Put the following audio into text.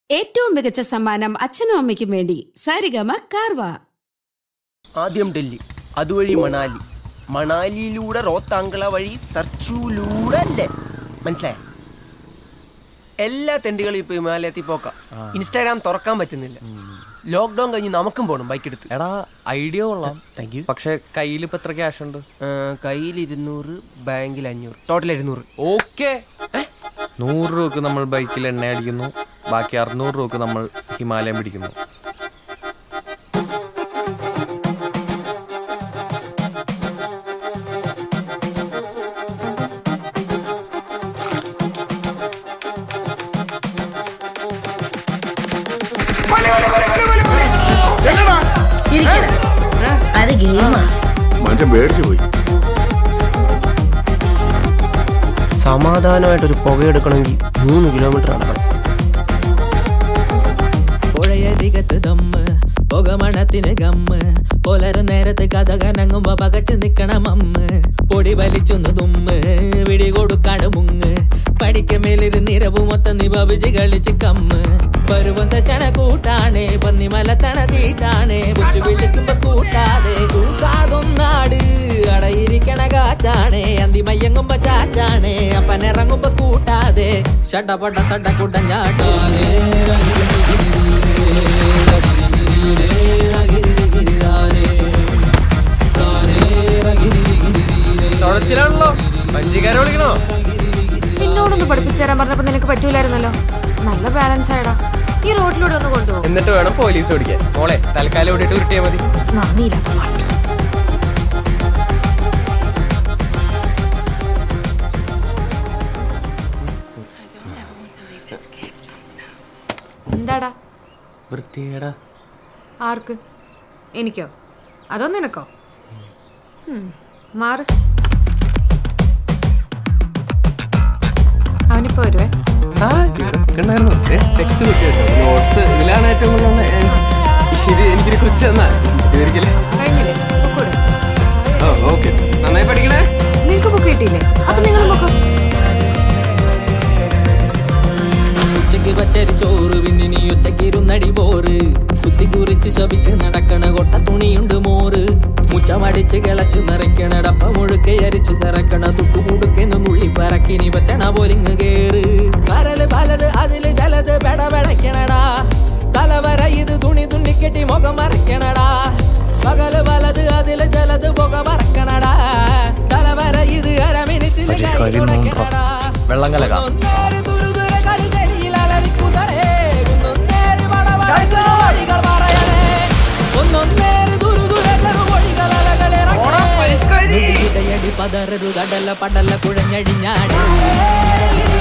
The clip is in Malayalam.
ഏറ്റവും മികച്ച സമ്മാനം അച്ഛനും അമ്മയ്ക്കും വേണ്ടി സാരിഗമ കാർവ ആദ്യം ഡൽഹി അതുവഴി മണാലി മണാലിയിലൂടെ റോത്താങ്കള വഴി സർച്ചൂലൂടെ അല്ലേ മനസ്സിലായ എല്ലാ തെണ്ടികളും ഇപ്പൊ ഹിമാലയത്തിൽ പോക്കാം ഇൻസ്റ്റാഗ്രാം തുറക്കാൻ പറ്റുന്നില്ല ലോക്ക്ഡൌൺ കഴിഞ്ഞ് നമുക്കും പോകണം ബൈക്ക് എടുത്ത് എടാ ഐഡിയ കൊള്ളാം താങ്ക് യു പക്ഷെ കയ്യിൽ ഇപ്പൊ എത്ര ക്യാഷ് ഉണ്ട് കയ്യിൽ ഇരുന്നൂറ് ബാങ്കിൽ അഞ്ഞൂറ് ടോട്ടൽ ഇരുന്നൂറ് ഓക്കെ നൂറ് രൂപക്ക് നമ്മൾ ബൈക്കിൽ എണ്ണ അടിക്കുന്നു ബാക്കി അറുന്നൂറ് രൂപക്ക് നമ്മൾ ഹിമാലയം പിടിക്കുന്നു അത് ഗെയിമാ മനുഷ്യൻ പേടിച്ചു പോയി സമാധാനമായിട്ട് ഒരു പുകയെടുക്കണമെങ്കിൽ മൂന്ന് കിലോമീറ്റർ നടക്കണം പുഴയരികത്ത് ദമ്മ് പുകമണത്തിന് ഗമ്മ് പുലര നേരത്ത് കഥ കനങ്ങുമ്പോ പകച്ചു നിക്കണ മമ്മ് പൊടി വലിച്ചൊന്ന് തുമ്മ് വിടി കൊടുക്കാട് മുങ്ങ് പഠിക്കമേലിരുന്ന് നിരവ് മൊത്തം നിഭവിച്ച് കളിച്ച് കമ്മ് പരുവം തെറ്റണ കൂട്ടാണ് പന്നിമല തണ തീട്ടാണ് പുച്ചു വിളിക്കുമ്പോ കൂട്ടാതെ കൂസാതൊന്നാട് അടയിരിക്കണ കാറ്റാണ് അന്തി മയ്യങ്ങുമ്പോ ചാറ്റാണ് അപ്പനിറങ്ങുമ്പോ കൂട്ടാതെ ഷട്ടപ്പട്ട സട്ട കുട്ടഞ്ഞാട്ടാണ് തുഴച്ചിലാണല്ലോ വഞ്ചിക്കാരെ വിളിക്കണോ നിന്നോടൊന്ന് പഠിപ്പിച്ചു തരാൻ പറഞ്ഞപ്പോ നിനക്ക് പറ്റൂലായിരുന്നല്ലോ നല്ല ബാലൻസ് ആയടാ ഈ റോഡിലൂടെ ഒന്ന് കൊണ്ടുപോകും എന്നിട്ട് വേണം പോലീസ് ഓടിക്കാൻ മോളെ തൽക്കാലം ഓടിയിട്ട് ഉരുട്ടിയാ മതി നന്ദിയില്ലാത്ത പാട്ട് എന്താടാ വൃത്തിയേടാ ആർക്ക് എനിക്കോ അതോ നിനക്കോ ഹും, മാറ് അവനിപ്പോ വരുവേ ആ ടെക്സ്റ്റ് നോട്ട്സ് ഇതിലാണ് ഏറ്റവും കൂടുതൽ ഇത് എനിക്കൊരു കൊച്ചു തന്നാ ഇതൊരിക്കലേ കഴിഞ്ഞില്ലേ പൊക്കൂടെ ഓ ഓക്കെ നന്നായി പഠിക്കണേ നിനക്ക് ബുക്ക് കിട്ടിയില്ലേ അപ്പൊ നിങ്ങൾ ബുക്ക് ഉച്ചയ്ക്ക് പച്ചരി ചോറ് പിന്നെ നീ ഉച്ചക്കിരുന്നടി പോറ് കുത്തി കുറിച്ച് ശപിച്ച് നടക്കണ കൊട്ട തുണിയുണ്ട് മോറ് മുച്ചമടിച്ച് കിളച്ച് നിറയ്ക്കണ ഡപ്പ മുഴുക്കെ അരിച്ചു തിറക്കണ തുട്ടുമുടുക്കെന്ന് നുള്ളി പറക്കിനി പറ്റണ പോലിങ് കേറ് കരല് പലത് അതില് ചിലത് പെടപെടക്കണടാ തലവര ഇത് തുണി തുണിക്കെട്ടി മുഖം മറയ്ക്കണടാ പകല് പലത് അതില് ചിലത് പുക മറക്കണടാ തലവര ഇത് അരമിനിച്ചില് കരി തുടക്കണടാ വെള്ളം കലക്കാം ഒന്നേറെ ദുരുദുര കടുതലിയിൽ അലറിക്കുതരേ. കുന്നൊന്നേറെ പടവടക്ക് വഴികൾ പറയണേ. ഒന്നൊന്നേറെ ദുരുദുര കറുമൊഴികൾ അലകളിറക്കണേ. ഇടയടി പതറരു കടല പടല കുഴഞ്ഞടിഞ്ഞാട്